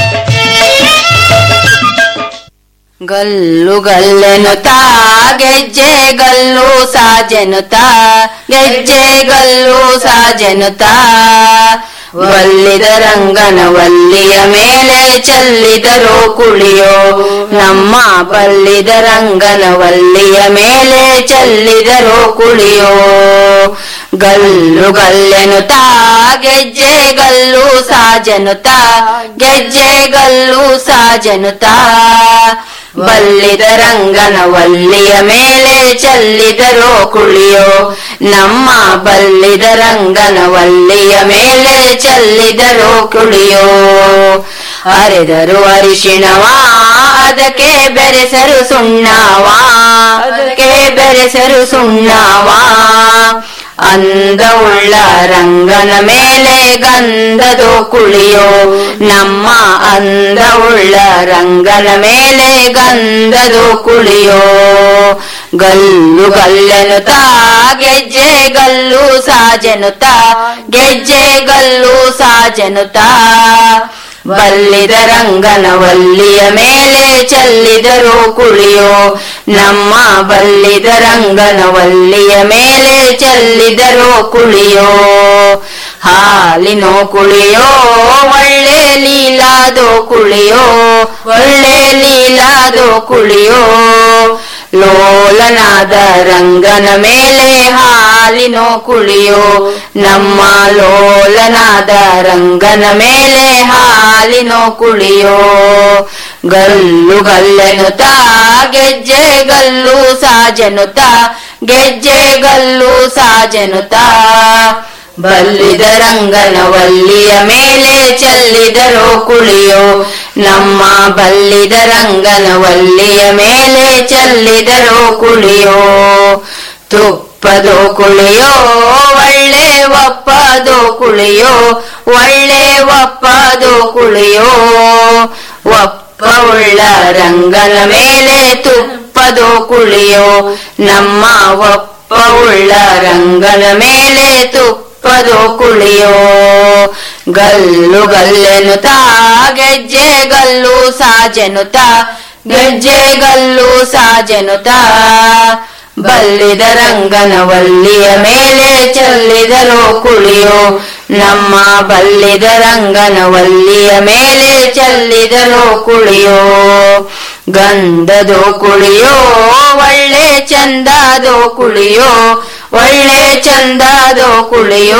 ಗಲ್ಲು ಗಲ್ಲೆನುತಾ ಗೆಜ್ಜೆ ಗಲ್ಲು ಸಾಜೆನುತಾ ಗೆಜ್ಜೆ ಗಲ್ಲು ಸಾಜೆನುತಾ ವಲ್ಲಿದ ರಂಗನ ವಲ್ಲಿಯ ಮೇಲೆ ಚೆಲ್ಲಿದರೋ ಕುಳಿಯೋ ನಮ್ಮ ಬಲ್ಲಿದ ರಂಗನ ವಲ್ಲಿಯ ಮೇಲೆ ಚೆಲ್ಲಿದರೋ ಕುಳಿಯೋ ಗಲ್ಲು ಗಲ್ಲೆನುತಾ ಗೆಜ್ಜೆ ಗಲ್ಲು ಸಾಜನುತಾ ಗೆಜ್ಜೆ ಗಲ್ಲು ಸಾಜನುತಾ ಬಲ್ಲಿದ ರಂಗನ ವಲ್ಲಿಯ ಮೇಲೆ ಚೆಲ್ಲಿದರೋ ಕುಳಿಯೋ ನಮ್ಮ ಬಲ್ಲಿದ ರಂಗನ ವಲ್ಲಿಯ ಮೇಲೆ ಚೆಲ್ಲಿದರೋ ಕುಳಿಯೋ ಅರೆದರು ಅರಿಶಿಣವಾ ಅದಕ್ಕೆ ಬೆರೆಸರು ಸುಣ್ಣವಾ ಅದಕ್ಕೆ ಬೆರೆಸರು ಸುಣ್ಣವಾ ಅಂದವುಳ್ಳ ರಂಗನ ಮೇಲೆ ಗಂಧದೋ ಕುಳಿಯೋ ನಮ್ಮ ಅಂದವುಳ್ಳ ರಂಗನ ಮೇಲೆ ಗಂಧದೋ ಕುಳಿಯೋ ಗಲ್ಲು ಗಲ್ಲೆನುತಾ ಗೆಜ್ಜೆ ಗಲ್ಲು ಸಾಜೆನುತಾ ಗೆಜ್ಜೆ ಗಲ್ಲು ಸಾಜೆನುತಾ ಬಲ್ಲಿದ ರಂಗನ ವಲ್ಲಿಯ ಮೇಲೆ ಚೆಲ್ಲಿದರೋ ಕುಳಿಯೋ ನಮ್ಮ ಬಲ್ಲಿದ ರಂಗನ ವಲ್ಲಿಯ ಮೇಲೆ ಚೆಲ್ಲಿದರೋ ಕುಳಿಯೋ ಹಾಲಿನೋ ಕುಳಿಯೋ ಒಳ್ಳೆ ಲೀಲಾದೋ ಕುಳಿಯೋ ಒಳ್ಳೆ ಲೀಲಾದೋ ಕುಳಿಯೋ ಲೋಲನಾದ ರಂಗನ ಮೇಲೆ ಹಾಲಿನೋ ಕುಳಿಯೋ ನಮ್ಮ ಲೋಲನಾದ ರಂಗನ ಮೇಲೆ ಹಾಲಿನೋ ಕುಳಿಯೋ ಗಲ್ಲು ಗಲ್ಲೆನುತಾ ಗೆಜ್ಜೆ ಗಲ್ಲು ಸಾಜನುತಾ ಗೆಜ್ಜೆ ಗಲ್ಲು ಸಾಜನುತಾ ಬಲ್ಲಿದ ರಂಗನ ವಲ್ಲಿಯ ಮೇಲೆ ಚೆಲ್ಲಿದರೋ ಕುಳಿಯೋ ನಮ್ಮ ಬಲ್ಲಿದ ರಂಗನ ವಲ್ಲಿಯ ಮೇಲೆ ಚೆಲ್ಲಿದರೋ ಕುಳಿಯೋ ತುಪ್ಪದೋ ಕುಳಿಯೋ ಒಳ್ಳೆ ಒಪ್ಪದೋ ಕುಳಿಯೋ ಒಳ್ಳೆ ಒಪ್ಪದೋ ಕುಳಿಯೋ ಒಪ್ಪ ಉಳ್ಳ ರಂಗನ ಮೇಲೆ ತುಪ್ಪದೋ ಕುಳಿಯೋ ನಮ್ಮ ಒಪ್ಪ ಉಳ್ಳ ರಂಗನ ಮೇಲೆ ತುಪ್ಪದೋ ಕುಳಿಯೋ ಗಲ್ಲು ಗಲ್ಲೆನುತ ಗೆಜ್ಜೆ ಗಲ್ಲು ಸಾಜೆನುತ ಗೆಜ್ಜೆ ಗಲ್ಲು ಸಾಜೆನುತ ಬಲ್ಲಿದ ರಂಗನವಲ್ಲಿಯ ಮೇಲೆ ಚೆಲ್ಲಿದರೋ ಕುಳಿಯೋ ನಮ್ಮ ಬಲ್ಲಿದ ರಂಗನವಲ್ಲಿಯ ಮೇಲೆ ಚೆಲ್ಲಿದರೋ ಕುಳಿಯೋ ಗಂಧದೋ ಕುಳಿಯೋ ಒಳ್ಳೆ ಚಂದದೋ ಕುಳಿಯೋ ಒಳ್ಳೆ ಚಂದದೋ ಕುಳಿಯೋ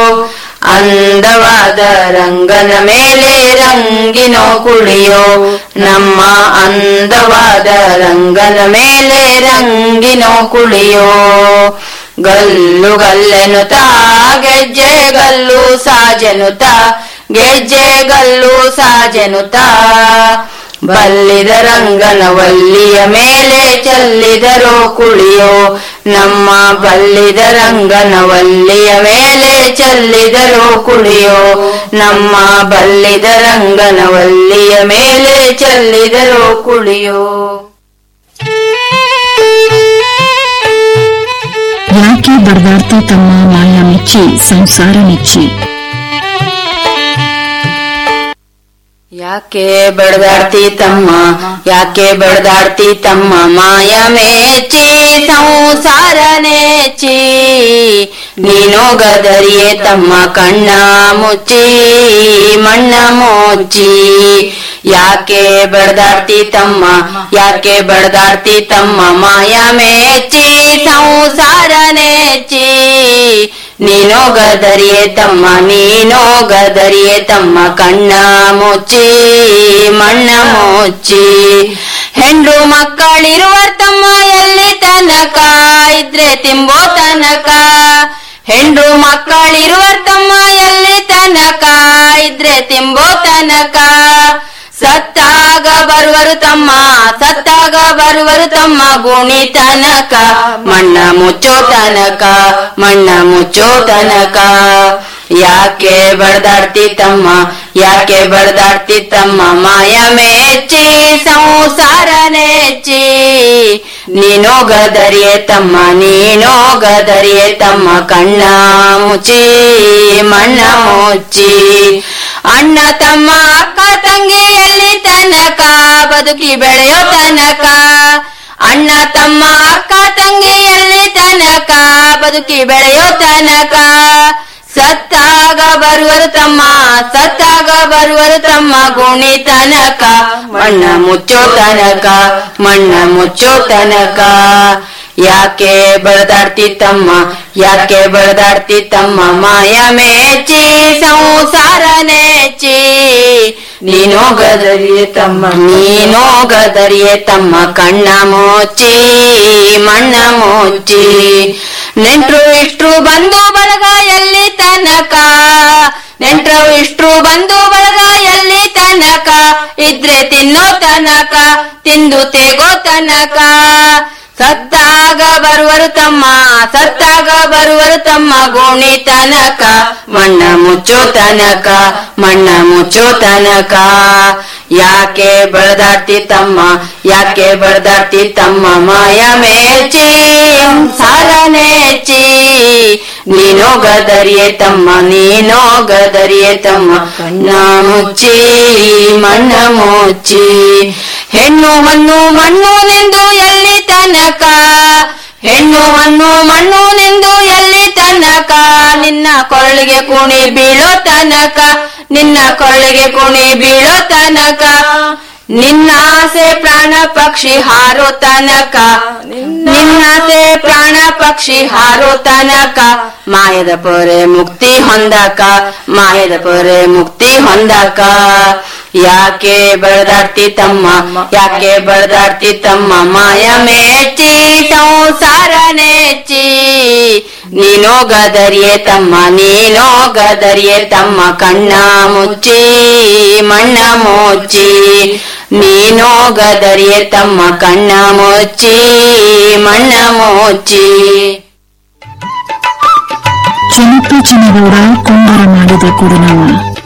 ಅಂದವಾದ ರಂಗನ ಮೇಲೆ ರಂಗಿನೋ ಕುಳಿಯೋ ನಮ್ಮ ಅಂದವಾದ ರಂಗನ ಮೇಲೆ ರಂಗಿನೋ ಕುಳಿಯೋ ಗಲ್ಲು ಗಲ್ಲೆನುತ ಗೆಜ್ಜೆ ಗಲ್ಲು ಸಾಜೆನುತ ಗೆಜ್ಜೆ ಗಲ್ಲು ಸಾಜೆನುತ ಬಲ್ಲಿದ ರಂಗನವಲ್ಲಿಯ ಮೇಲೆ ಚೆಲ್ಲಿದರೋ ಕುಳಿಯೋ ನಮ್ಮ ಬಲ್ಲಿದ ರಂಗನವಲ್ಲಿಯ ಮೇಲೆ ಚೆಲ್ಲಿದರೋ ಕುಳಿಯೋ ನಮ್ಮ ಬಲ್ಲಿದ ರಂಗನವಲ್ಲಿಯ ಮೇಲೆ ಚೆಲ್ಲಿದರೋ ಕುಳಿಯೋ ಯಾಕೆ ಬಡದಾಡ್ತಿ ತಮ್ಮ ಮಾಯ ಮೆಚ್ಚಿ ಸಂಸಾರ ನೆಚ್ಚಿ ಯಾಕೆ ಬಡದಾಡ್ತಿ ತಮ್ಮ ಯಾಕೆ ಬಡದಾಡ್ತಿ ತಮ್ಮ ಮಾಯ ಮೇಚಿ ಸಂಸಾರ ನೆಚ್ಚಿ ನೀನು ಗದರಿಯೇ ತಮ್ಮ ಕಣ್ಣ ಮುಚ್ಚಿ ಮಣ್ಣ ಮುಚ್ಚಿ ಯಾಕೆ ಬಡದಾಡ್ತಿ ತಮ್ಮ ಯಾಕೆ ಬಡದಾಡ್ತಿ ತಮ್ಮ ಮಾಯ ಮೇಚಿ ಸಂಸಾರ ನೆಚ್ಚಿ ನೀನೋ ಗದರಿಯೇ ತಮ್ಮ ನೀನೋ ಗದರಿಯೇ ತಮ್ಮ ಕಣ್ಣ ಮುಚ್ಚಿ ಮಣ್ಣ ಮುಚ್ಚಿ ಹೆಂಡ್ರು ಮಕ್ಕಳಿರುವ ತಮ್ಮ ಎಲ್ಲಿ ತನಕ ಇದ್ರೆ ತಿಂಬೋ ತನಕ ಹೆಂಡ್ರು ಮಕ್ಕಳಿರುವ ತಮ್ಮ ಎಲ್ಲಿ ತನಕ ಇದ್ರೆ ತಿಂಬೋ ತನಕ ಸತ್ತಾಗ ಬರುವರು ತಮ್ಮ ಸತ್ತಾಗ ಬರುವರು ತಮ್ಮ ಗುಣಿ ತನಕ ಮಣ್ಣ ಮುಚ್ಚೋ ತನಕ ಮಣ್ಣ ಮುಚ್ಚೋ ತನಕ ಯಾಕೆ ಬಡ್ದಾಡ್ತಿ ತಮ್ಮ ಯಾಕೆ ಬಡ್ದಾಡ್ತಿ ತಮ್ಮ ಮಾಯ ಮೆಚ್ಚಿ ಸಂಸಾರ ನೆಚ್ಚಿ ನೀನೋ ಗದರಿಯೇ ತಮ್ಮ ನೀನೋ ಗದರಿಯೇ ತಮ್ಮ ಕಣ್ಣ ಮುಚ್ಚಿ ಮಣ್ಣ ಮುಚ್ಚಿ ಅಣ್ಣ ತಮ್ಮ ಅಕ್ಕ ತಂಗಿ ಎಲ್ಲಿ ತನಕ ಬದುಕಿ ಬೆಳೆಯೋ ತನಕ ಅಣ್ಣ ತಮ್ಮ ಅಕ್ಕ ತಂಗಿ ಎಲ್ಲಿ ತನಕ ಬದುಕಿ ಬೆಳೆಯೋ ತನಕ ಸತ್ತಾಗ ಬರುವರು ತಮ್ಮ ಸತ್ತಾಗ ಬರುವರು ತಮ್ಮ ಗುಣಿ ತನಕ ಮಣ್ಣ ಮುಚ್ಚೋ ತನಕ ಮಣ್ಣ ಮುಚ್ಚೋ ತನಕ ಯಾಕೆ ಬಡದಾಡ್ತಿ ತಮ್ಮ ಯಾಕೆ ಬಡದಾಡ್ತಿ ತಮ್ಮ ಮಾಯ ಮೇಚಿ ಸಂಸಾರ ನೆಚ್ಚಿ ನೀನೋ ಗದರಿಯೇ ತಮ್ಮ ನೀನೋ ಗದರಿಯೇ ತಮ್ಮ ಕಣ್ಣ ಮುಚ್ಚಿ ಮಣ್ಣ ಮುಚ್ಚಿ ನೆಂಟ್ರು ಇಷ್ಟ್ರು ಬಂದು ಬಳಗ ಎಲ್ಲಿ ತನಕ ನೆಂಟ್ರು ಇಷ್ಟ್ರು ಬಂದು ಬಳಗ ಎಲ್ಲಿ ತನಕ ಇದ್ರೆ ತಿನ್ನೋ ತನಕ ತಿಂದು ತೇಗೋ ತನಕ ಸತ್ತಾಗ ಬರುವರು ತಮ್ಮ ಸತ್ತಾಗ ಬರುವರು ತಮ್ಮ ಗೋಣಿ ತನಕ ಮಣ್ಣ ಮುಚ್ಚೋ ತನಕ ಮಣ್ಣ ಮುಚ್ಚೋ ತನಕ ಯಾಕೆ ಬಡದಾಡ್ತಿ ತಮ್ಮ ಯಾಕೆ ಬಡದಾಡ್ತಿ ತಮ್ಮ ಮಾಯ ಮೇಚಿ ಸಾಲ ನೆಚ್ಚಿ ನೀನೋ ಗದರಿಯೇ ತಮ್ಮ ನೀನೋ ಗದರಿಯೇ ತಮ್ಮ ಕಣ್ಣ ಮುಚ್ಚಿ ಮಣ್ಣ ಮುಚ್ಚಿ ಹೆಣ್ಣು ಮಣ್ಣು ಮಣ್ಣು ನೆಂದು ಎಲ್ಲಿ ತನಕ ಹೆಣ್ಣು ಮಣ್ಣು ಮಣ್ಣು ನೆಂದು ಎಲ್ಲಿ ತನಕ ನಿನ್ನ ಕೊಳ್ಳಿಗೆ ಕುಣಿ ಬೀಳೋ ತನಕ ನಿನ್ನ ಕೊಳ್ಳಿಗೆ ಕುಣಿ ಬೀಳೋ ತನಕ ನಿನ್ನಾಸೆ ಪ್ರಾಣ ಪಕ್ಷಿ ಹಾರೋ ತನಕ ನಿನ್ನಾಸೆ ಪ್ರಾಣ ಪಕ್ಷಿ ಹಾರೋ ತನಕ ಮಾಯದ ಪೊರೆ ಮುಕ್ತಿ ಹೊಂದಕ ಮಾಯದ ಪೊರೆ ಮುಕ್ತಿ ಹೊಂದಕ ಯಾಕೆ ಬಡದಾಡ್ತಿ ತಮ್ಮ ಯಾಕೆ ಬಡದಾಡ್ತಿ ತಮ್ಮ ಮಾಯ ಮೆಚ್ಚಿ ಸಂಸಾರ ನೆಚ್ಚಿ ನೀನೋ ಗದರಿಯೇ ತಮ್ಮ ನೀನೋ ಗದರಿಯೇ ತಮ್ಮ ಕಣ್ಣ ಮುಚ್ಚಿ ಮಣ್ಣ ಮುಚ್ಚಿ ನೀನೋ ಗದರಿಯೇ ತಮ್ಮ ಕಣ್ಣ ಮುಚ್ಚಿ ಮಣ್ಣ ಮುಚ್ಚಿ ಚೆನ್ನಪ್ಪ ಚೆನ್ನಗೌಡ ಕುಂಬಾರ ಮಾಡಿದ ಕುಡನವ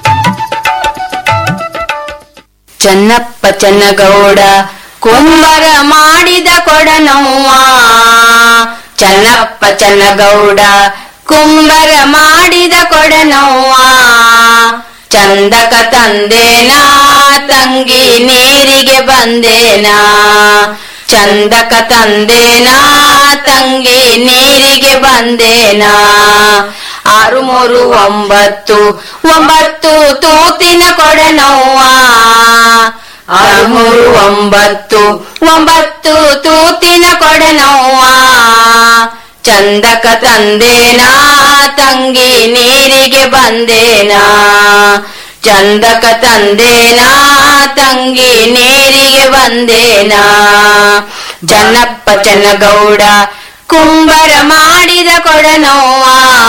ಚನ್ನಪ್ಪ ಚನ್ನಗೌಡ ಕುಂಬರ ಮಾಡಿದ ಕೊಡನವ್ವ ಚನ್ನಪ್ಪ ಚನ್ನಗೌಡ ಕುಂಬರ ಮಾಡಿದ ಕೊಡನವ್ವ ಚಂದಕ ತಂದೇನಾ ತಂಗಿ ನೀರಿಗೆ ಬಂದೇನಾ ಚಂದಕ ತಂದೇನಾ ತಂಗಿ ನೀರಿಗೆ ಬಂದೇನಾ ಆರು ಮೂರು ಒಂಬತ್ತು ಒಂಬತ್ತು ತೂತಿನ ಕೊಡನವ್ವ ಆರು ಮೂರು ಒಂಬತ್ತು ಒಂಬತ್ತು ತೂತಿನ ಕೊಡನವ್ವ ಚಂದಕ ತಂದೇನಾ ತಂಗಿ ನೀರಿಗೆ ಬಂದೇನಾ ಚಂದಕ ತಂದೇನಾ ತಂಗಿ ನೀರಿಗೆ ಬಂದೇನಾ ಜನ್ನಪ್ಪ ಚನ್ನಗೌಡ ಕುಂಬರ ಮಾಡಿದ ಕೊಡನವ್ವ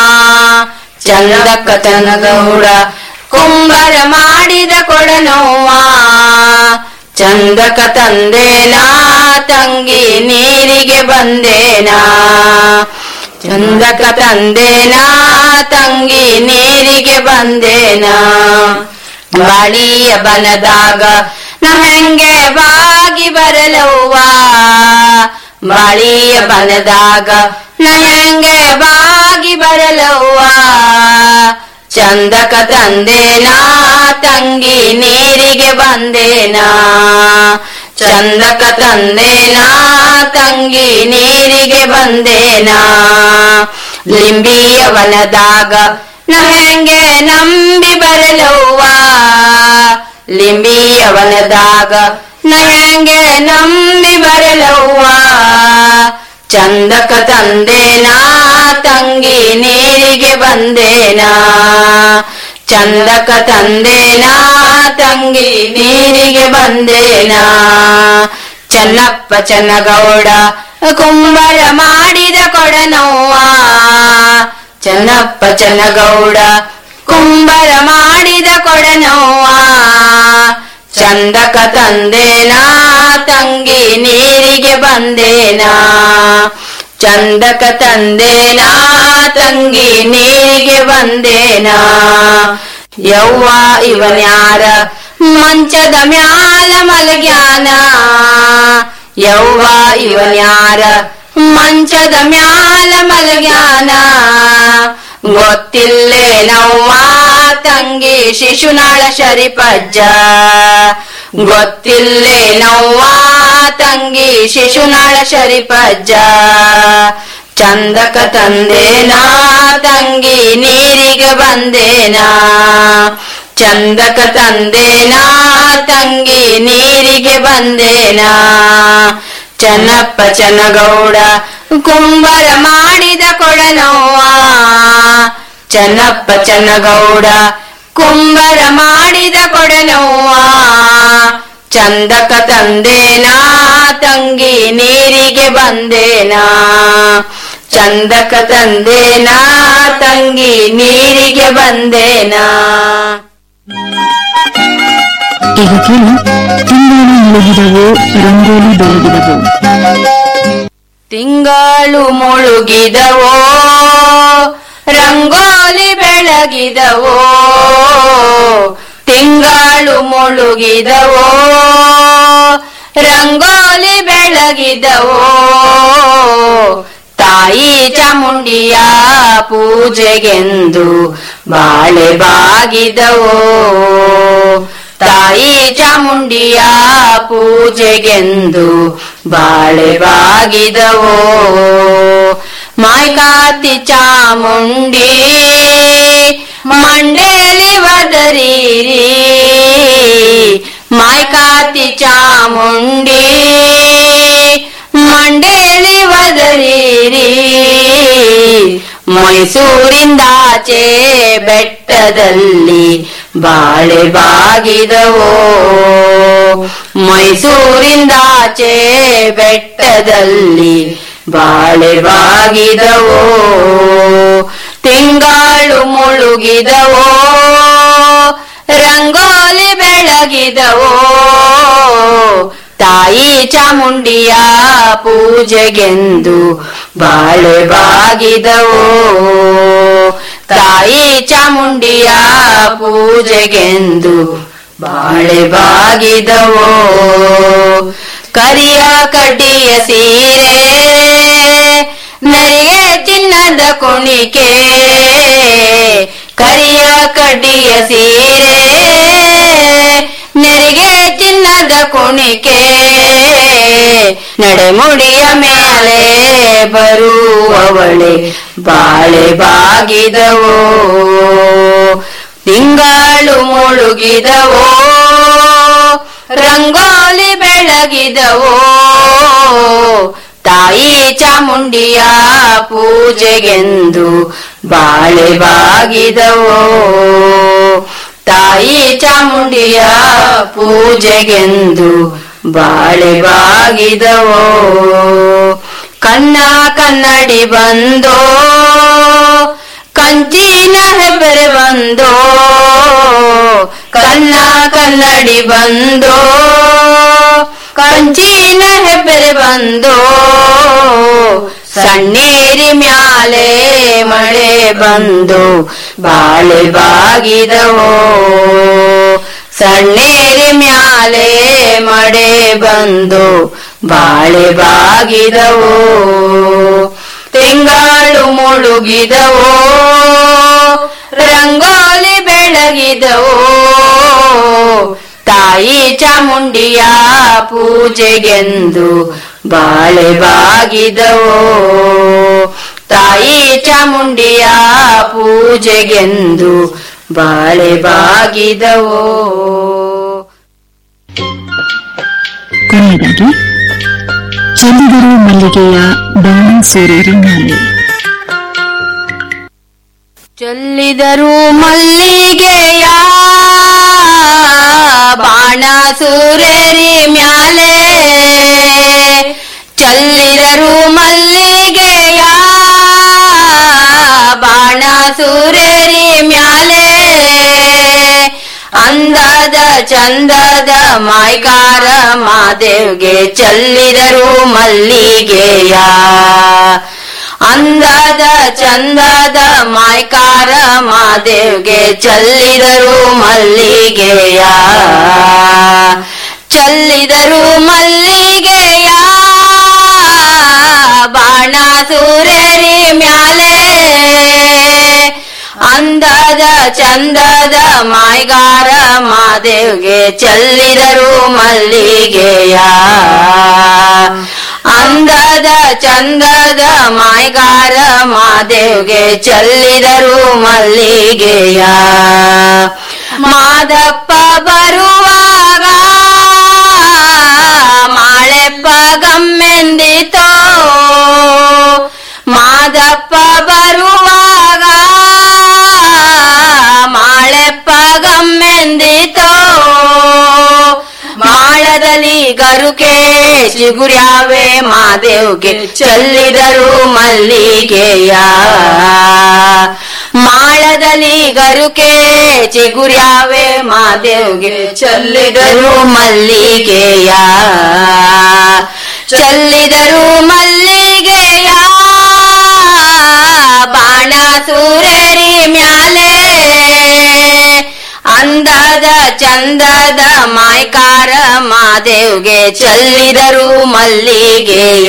ಚಂದಕ ಚನ್ನಗೌಡ ಕುಂಬರ ಮಾಡಿದ ಕೊಡನವ್ವ ಚಂದಕ ತಂದೇನಾ ತಂಗಿ ನೀರಿಗೆ ಬಂದೇನಾ ಚಂದಕ ತಂದೇನಾ ತಂಗಿ ನೀರಿಗೆ ಬಂದೇನಾ ಬಳಿಯ ಬನದಾಗ ನಮಗೆ ಬಾಗಿ ಬರಲವ್ವ ಬಳಿಯ ಬನದಾಗ ನಯಂಗೆ ಬಾಗಿ ಬರಲವ್ವ ಚಂದಕ ತಂದೇನಾ ತಂಗಿ ನೀರಿಗೆ ಬಂದೇನಾ ಚಂದಕ ತಂದೇನಾ ತಂಗಿ ನೀರಿಗೆ ಬಂದೇನಾ ಲಿಂಬಿಯ ವನದಾಗ ನಮಗೆ ನಂಬಿ ಬರಲವ್ವ ಲಿಂಬಿಯ ವನದಾಗ ನಮಗೆ ನಂಬಿ ಬರಲವ್ವ ಚಂದಕ ತಂದೇನಾ ತಂಗಿ ನೀರಿಗೆ ಬಂದೇನಾ ಚಂದಕ ತಂದೇನಾ ತಂಗಿ ನೀರಿಗೆ ಬಂದೇನಾ ಚನ್ನಪ್ಪ ಚನ್ನಗೌಡ ಕುಂಬರ ಮಾಡಿದ ಕೊಡನವ್ವ ಚನ್ನಪ್ಪ ಚನ್ನಗೌಡ ಕುಂಬರ ಮಾಡಿದ ಕೊಡನವ್ವ ಚಂದಕ ತಂದೇನಾ ತಂಗಿ ನೀರಿಗೆ ಬಂದೇನಾ ಚಂದಕ ತಂದೇನಾ ತಂಗಿ ನೀರಿಗೆ ಬಂದೇನಾ ಯವ್ವ ಇವನ್ಯಾರ ಮಂಚದ ಮ್ಯಾಲ ಮಲಗ್ಯಾನ ಯವ್ವ ಇವನ್ಯಾರ ಮಂಚದ ಮ್ಯಾಲ ಮಲಗ್ಯಾನ ಗೊತ್ತಿಲ್ಲೇನವ್ವ ತಂಗಿ ಶಿಶುನಾಳ ಶರಿಪಜ್ಜ ಗೊತ್ತಿಲ್ಲೇನವ್ವ ತಂಗಿ ಶಿಶುನಾಳ ಶರಿಪಜ್ಜ ಚಂದಕ ತಂದೇನಾ ತಂಗಿ ನೀರಿಗೆ ಬಂದೇನಾ ಚಂದಕ ತಂದೇನಾ ತಂಗಿ ನೀರಿಗೆ ಬಂದೇನಾ ಚನ್ನಪ್ಪ ಚನ್ನಗೌಡ ಕುಂಬರ ಮಾಡಿದ ಕೊಡನವ್ವ ಚನ್ನಪ್ಪ ಚನ್ನಗೌಡ ಕುಂಬರ ಮಾಡಿದ ಕೊಡನವ್ವ ಚಂದಕ ತಂದೇನಾ ತಂಗಿ ನೀರಿಗೆ ಬಂದೇನಾ ಚಂದಕ ತಂದೇನಾ ತಂಗಿ ನೀರಿಗೆ ಬಂದೇನಾ ಈಗ ಕೇಳಿ ತಿಂಗಳು ಮುಳುಗಿದವು ರಂಗೋಲಿ ಬೆಳಗಿದವು ತಿಂಗಳು ಮುಳುಗಿದವೋ ರಂಗೋಲಿ ಬೆಳಗಿದವೋ ತಿಂಗಳು ಮುಳುಗಿದವೋ ರಂಗೋಲಿ ಬೆಳಗಿದವೋ ತಾಯಿ ಚಾಮುಂಡಿಯ ಪೂಜೆಗೆಂದು ಬಾಳೆ ಬಾಗಿದವೋ ತಾಯಿ ಚಾಮುಂಡಿಯ ಪೂಜೆಗೆಂದು ಬಾಳೆ ಬಾಗಿದವೋ ಮಾಯ್ಕಾತಿ ಚಾಮುಂಡಿ ಮಂಡೇಲಿ ವದರೀರಿ ಮಾಯ್ಕಾತಿ ಚಾಮುಂಡಿ ಮಂಡೇಲಿ ವದರೀರಿ ಮೈಸೂರಿಂದಾಚೆ ಬೆಟ್ಟದಲ್ಲಿ ಬಾಳೆ ಬಾಗಿದವೋ ಮೈಸೂರಿಂದಾಚೆ ಬೆಟ್ಟದಲ್ಲಿ ಬಾಳೆ ಬಾಗಿದವೋ ತಿಂಗಳು ಮುಳುಗಿದವೋ ರಂಗೋಲಿ ಬೆಳಗಿದವೋ ತಾಯಿ ಚಾಮುಂಡಿಯ ಪೂಜೆಗೆಂದು ಬಾಳೆ ಬಾಗಿದವೋ ತಾಯಿ ಚಾಮುಂಡಿಯ ಪೂಜೆಗೆಂದು ಬಾಳೆ ಬಾಗಿದವೋ ಕರಿಯ ಕಡ್ಡಿಯ ಸೀರೆ ನರಿಗೆ ಚಿನ್ನದ ಕುಣಿಕೆ ಕರಿಯ ಕಡ್ಡಿಯ ಸೀರೆ ನೆರಿಗೆ ಚಿನ್ನದ ಕುಣಿಕೆ ನಡೆಮುಡಿಯ ಮೇಲೆ ಬರುವವಳೆ ಬಾಳೆ ಬಾಗಿದವೋ ತಿಂಗಳು ಮುಳುಗಿದವೋ ರಂಗೋಲಿ ಬೆಳಗಿದವೋ ತಾಯಿ ಚಾಮುಂಡಿಯ ಪೂಜೆಗೆಂದು ಬಾಳೆ ಬಾಗಿದವೋ ತಾಯಿ ಚಾಮುಂಡಿಯ ಪೂಜೆಗೆಂದು ಬಾಳೆ ಬಾಗಿದವೋ ಕಣ್ಣ ಕನ್ನಡಿ ಬಂದೋ ಕಂಚಿನ ಹೆಬ್ಬೆರೆ ಬಂದೋ ಕಣ್ಣ ಕನ್ನಡಿ ಬಂದೋ ಕಂಚಿನ ಹೆಬ್ಬೆರೆ ಬಂದೋ ಸಣ್ಣೀರಿ ಮ್ಯಾಲೆ ಮಳೆ ಬಂದು ಬಾಳೆ ಬಾಗಿದವೋ ಸಣ್ಣೇರಿ ಮ್ಯಾಲೆ ಮಳೆ ಬಂದು ಬಾಳೆ ಬಾಗಿದವೋ ತಿಂಗಳು ಮುಳುಗಿದವೋ ರಂಗೋಲಿ ಬೆಳಗಿದವೋ ತಾಯಿ ಚಾಮುಂಡಿಯ ಪೂಜೆಗೆಂದು ಬಾಳೆ ಬಾಗಿದವೋ ತಾಯಿ ಚಾಮುಂಡಿಯ ಪೂಜೆಗೆಂದು ಬಾಳೆ ಬಾಗಿದವೋ ಕೊನೆಯದಾಗಿ ಚೆಲ್ಲಿದರು ಮಲ್ಲಿಗೆಯ ಬಾಣ ಸೂರೇರಿ ಮ್ಯಾಲೆ ಚೊಲ್ಲಿದರು ಮಲ್ಲಿಗೆಯ ಬಾಣ ಸೂರೇರಿ ಮ್ಯಾಲೆ ಚಲ್ಲಿದರು ಮಲ್ಲಿಗೆಯ ಬಾಣ ಸೂರೇರಿ ಮ್ಯಾಲೆ ಅಂದದ ಚಂದದ ಮಾಯ್ಕಾರ ಮಾದೇವ್ಗೆ ಚಲ್ಲಿದರು ಮಲ್ಲಿಗೆಯ ಅಂದದ ಚಂದದ ಮಾಯ್ಕಾರ ಮಾದೇವ್ಗೆ ಚಲ್ಲಿದರು ಮಲ್ಲಿಗೆಯ ಚಲ್ಲಿದರು ಮಲ್ಲಿಗೆಯ ಬಾಣ ಸೂರೇರಿ ಮ್ಯಾಲೆ ಅಂದದ ಚಂದದ ಮಾಯ್ಗಾರ ಮಾದೇವ್ಗೆ ಚಲ್ಲಿದರು ಮಲ್ಲಿಗೆಯ ಅಂದದ ಚಂದದ ಮಾಯ್ಗಾರ ಮಾದೇವ್ಗೆ ಚಲ್ಲಿದರು ಮಲ್ಲಿಗೆಯ ಮಾದಪ್ಪ ಬರುವಾಗ ಮಾಳೆಪ್ಪ ಗಮ್ಮೆಂದಿತೋ ಮಾದಪ್ಪ ಬರುವಾಗ ಮಾಳೆಪ್ಪ ಗಮ್ಮೆಂದಿತೋ ಮಾಳದಲ್ಲಿ ಗರುಕೆ ಚಿಗುರ್ಯಾವೆ ಮಾದೇವ್ಗೆ ಚಲ್ಲಿದರು ಮಲ್ಲಿಗೆಯ ಮಾಳದಲ್ಲಿ ಗರುಕೆ ಚಿಗುರ್ಯಾವೆ ಮಾದೇವ್ಗೆ ಚಲ್ಲಿದರು ಮಲ್ಲಿಗೆಯ ಚಲ್ಲಿದರು ಮಲ್ಲಿಗೆಯ ಬಾಣ ಸೂರರಿ ಮ್ಯಾಲೆ ಅಂದದ ಚಂದದ ಮಾಯ್ಕಾರ ಮಾದೇವ್ಗೆ ಚಲ್ಲಿದರು ಮಲ್ಲಿಗೆಯ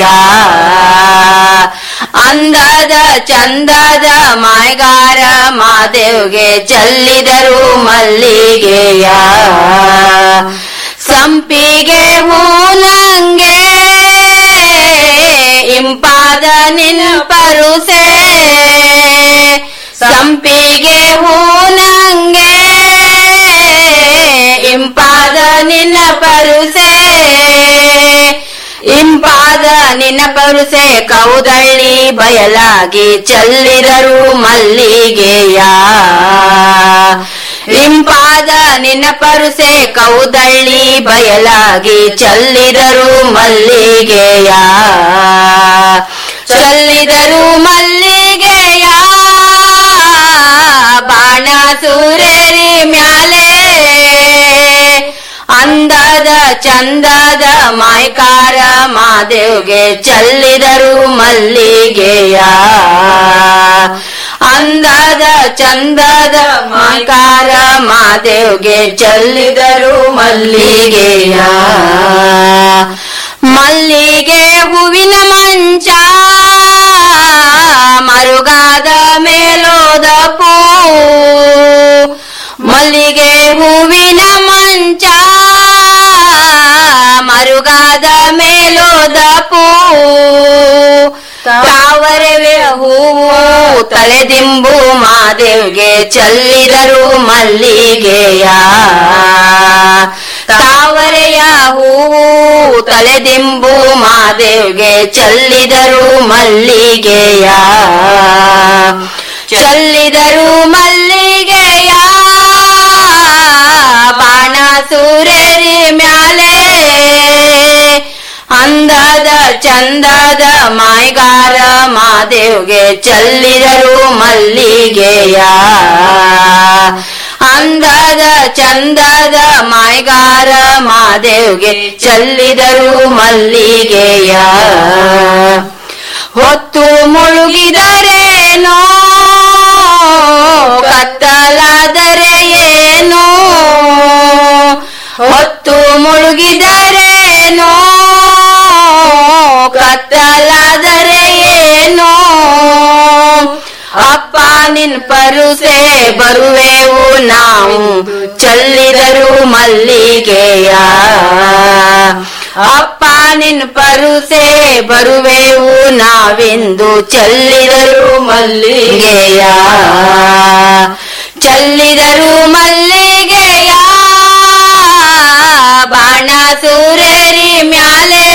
ಅಂದದ ಚಂದದ ಮಾಯ್ಗಾರ ಮಾದೇವ್ಗೆ ಚಲ್ಲಿದರು ಮಲ್ಲಿಗೆಯ ಸಂಪಿಗೆ ಹೂನಂಗೆ ಇಂಪಾದ ನಿಲ್ಪರುಸೆ ಸಂಪಿಗೆ ಹೂನಂಗೆ ಇಂಪಾದ ನಿನ್ನ ಪರುಸೆ ಇಂಪಾದ ನಿನ್ನ ಪರುಸೆ ಕೌದಳ್ಳಿ ಬಯಲಾಗಿ ಚಲ್ಲಿದರು ಮಲ್ಲಿಗೆಯ ಇಂಪಾದ ನಿನ್ನ ಪರುಸೆ ಕೌದಳ್ಳಿ ಬಯಲಾಗಿ ಚಲ್ಲಿದರು ಮಲ್ಲಿಗೆಯ ಚಲ್ಲಿದರು ಮಲ್ಲಿಗೆಯ ಬಾಣ ಸೂರರಿ ಮ್ಯಾಲೆ ಅಂದದ ಚಂದದ ಮಾಯ್ಕಾರ ಮಾದೇವ್ಗೆ ಚಲ್ಲಿದರು ಮಲ್ಲಿಗೆಯ ಅಂದದ ಚಂದದ ಮಾಯ್ಕಾರ ಮಾದೇವ್ಗೆ ಚಲ್ಲಿದರು ಮಲ್ಲಿಗೆಯ ಮಲ್ಲಿಗೆ ಹೂವಿನ ಮಂಚ ಮರುಗಾದ ಮೇಲೋದ ಪೂ ಜಡೆಗೆ ಹೂವಿನ ಮಂಚ ಮರುಗಾದ ಮೇಲೋದ ಪೂ ತಾವರವೆ ಹೂವು ತಲೆದಿಂಬು ಮಾದೇವ್ಗೆ ಚೆಲ್ಲಿದರು ಮಲ್ಲಿಗೆಯ ತಾವರೆಯ ಹೂವು ತಲೆದಿಂಬು ಮಾದೇವ್ಗೆ ಚೆಲ್ಲಿದರು ಮಲ್ಲಿಗೆಯ ಚೆಲ್ಲಿದರು ಮಲ್ಲಿಗೆಯ ಬಾಣ ಸೂರ್ಯರಿ ಮ್ಯಾಲೆ ಅಂದದ ಚಂದದ ಮಾಯ್ಗಾರ ಮಾದೇವ್ಗೆ ಚೆಲ್ಲಿದರು ಮಲ್ಲಿಗೆಯ ಅಂದದ ಚಂದದ ಮಾಯ್ಗಾರ ಮಾದೇವ್ಗೆ ಚೆಲ್ಲಿದರು ಮಲ್ಲಿಗೆಯ ಹೊತ್ತು ಮುಳುಗಿದರೇನೋ ಕತ್ತಲಾದರೆ ಏನೋ ಹೊತ್ತು ಮುಳುಗಿದರೇನೋ ಕತ್ತಲಾದರೆ ಏನೋ ಅಪ್ಪ ನಿನ್ ಪರುಸೆ ಬರುವೆವು ನಾವು ಚೆಲ್ಲಿದರು ಮಲ್ಲಿಗೆಯ ಅಪ್ಪ ನಿನ್ ಪರುಸೆ ಬರುವೆವು ನಾವೆಂದು ಚೆಲ್ಲಿದರು ಮಲ್ಲಿಗೆಯ ಚೆಲ್ಲಿದರು ಮಲ್ಲಿಗೆಯ ಬಾಣ ಸೂರ್ಯರಿ ಮ್ಯಾಲೆ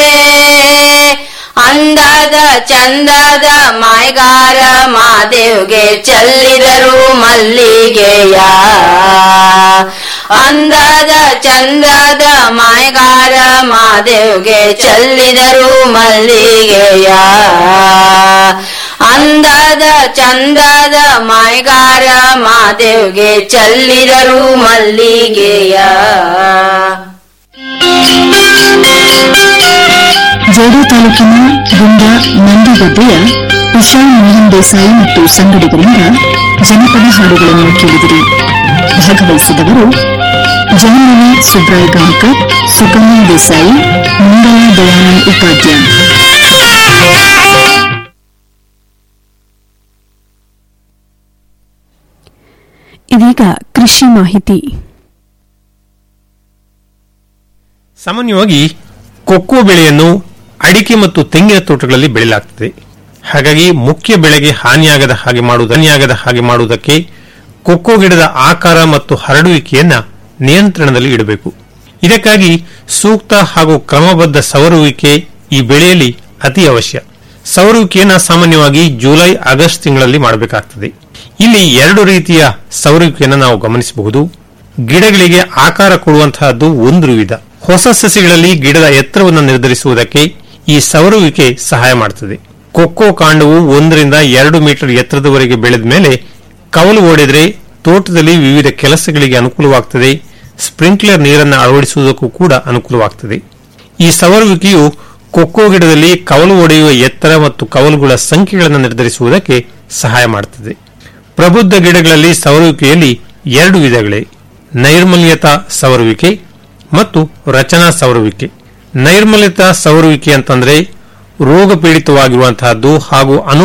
ಅಂದದ ಚಂದದ ಮಾಯ್ಗಾರ ಮಾದೇವ್ಗೆ ಚೆಲ್ಲಿದರು ಮಲ್ಲಿಗೆಯ ಅಂದದ ಚಂದದ ಮಾಯ್ಗಾರ ಮಾದೇವ್ಗೆ ಚೆಲ್ಲಿದರು ಮಲ್ಲಿಗೆಯ ಅಂದದ ಚಂದದ ಮಾಯ್ಗಾರ ಮಾದೇವ್ಗೆ ಚೆಲ್ಲಿದರು ಮಲ್ಲಿಗೆಯ ಜೋಡಿ ತಾಲೂಕಿನ ಗುಂಡ ನಂದಿಗದ್ದೆಯ ಉಷಾ ಮೋಹನ್ ದೇಸಾಯಿ ಮತ್ತು ಸಂಗಡಿಗರಿಂದ ಜನಪದ ಹಾಡುಗಳನ್ನು ಕೇಳಿದಿರಿ ಭಾಗವಹಿಸಿದವರು ಜಯಮಣಿ ಸುಬ್ರಾಯ್ ಗಾಂಕರ್ ಸುಕನ್ಯಾ ದೇಸಾಯಿ ಮುಂಡಲ ದಯಾನಂದ್ ಉಪಾಧ್ಯಾಯ ಇದೀಗ ಕೃಷಿ ಮಾಹಿತಿ ಸಾಮಾನ್ಯವಾಗಿ ಕೊಕ್ಕೋ ಬೆಳೆಯನ್ನು ಅಡಿಕೆ ಮತ್ತು ತೆಂಗಿನ ತೋಟಗಳಲ್ಲಿ ಬೆಳೆಯಲಾಗುತ್ತದೆ ಹಾಗಾಗಿ ಮುಖ್ಯ ಬೆಳೆಗೆ ಹಾನಿಯಾಗದ ಹಾಗೆ ಮಾಡುವುದು ಹಾನಿಯಾಗದ ಹಾಗೆ ಮಾಡುವುದಕ್ಕೆ ಕೊಕ್ಕೋ ಗಿಡದ ಆಕಾರ ಮತ್ತು ಹರಡುವಿಕೆಯನ್ನ ನಿಯಂತ್ರಣದಲ್ಲಿ ಇಡಬೇಕು ಇದಕ್ಕಾಗಿ ಸೂಕ್ತ ಹಾಗೂ ಕ್ರಮಬದ್ಧ ಸವರುವಿಕೆ ಈ ಬೆಳೆಯಲ್ಲಿ ಅತಿ ಅವಶ್ಯ ಸವರುವಿಕೆಯನ್ನ ಸಾಮಾನ್ಯವಾಗಿ ಜುಲೈ ಆಗಸ್ಟ್ ತಿಂಗಳಲ್ಲಿ ಮಾಡಬೇಕಾಗ್ತದೆ ಇಲ್ಲಿ ಎರಡು ರೀತಿಯ ಸವರುವಿಕೆಯನ್ನು ನಾವು ಗಮನಿಸಬಹುದು ಗಿಡಗಳಿಗೆ ಆಕಾರ ಕೊಡುವಂತಹದ್ದು ಒಂದು ವಿಧ ಹೊಸ ಸಸಿಗಳಲ್ಲಿ ಗಿಡದ ಎತ್ತರವನ್ನು ನಿರ್ಧರಿಸುವುದಕ್ಕೆ ಈ ಸವರುವಿಕೆ ಸಹಾಯ ಮಾಡುತ್ತದೆ ಕೊಕ್ಕೋ ಕಾಂಡವು ಒಂದರಿಂದ ಎರಡು ಮೀಟರ್ ಎತ್ತರದವರೆಗೆ ಬೆಳೆದ ಮೇಲೆ ಕವಲು ಓಡಿದ್ರೆ ತೋಟದಲ್ಲಿ ವಿವಿಧ ಕೆಲಸಗಳಿಗೆ ಅನುಕೂಲವಾಗುತ್ತದೆ ಸ್ಪ್ರಿಂಕ್ಲರ್ ನೀರನ್ನು ಅಳವಡಿಸುವುದಕ್ಕೂ ಕೂಡ ಅನುಕೂಲವಾಗುತ್ತದೆ ಈ ಸವರುವಿಕೆಯು ಕೊಕ್ಕೋ ಗಿಡದಲ್ಲಿ ಕವಲು ಒಡೆಯುವ ಎತ್ತರ ಮತ್ತು ಕವಲುಗಳ ಸಂಖ್ಯೆಗಳನ್ನು ನಿರ್ಧರಿಸುವುದಕ್ಕೆ ಸಹಾಯ ಮಾಡುತ್ತದೆ ಪ್ರಬುದ್ಧ ಗಿಡಗಳಲ್ಲಿ ಸವರುವಿಕೆಯಲ್ಲಿ ಎರಡು ವಿಧಗಳೇ ನೈರ್ಮಲ್ಯತಾ ಸವರುವಿಕೆ ಮತ್ತು ರಚನಾ ಸವರುವಿಕೆ ನೈರ್ಮಲ್ಯತಾ ಸವರುವಿಕೆ ಅಂತಂದ್ರೆ ರೋಗ ಪೀಡಿತವಾಗಿರುವಂತಹದ್ದು ಹಾಗೂ ಅನು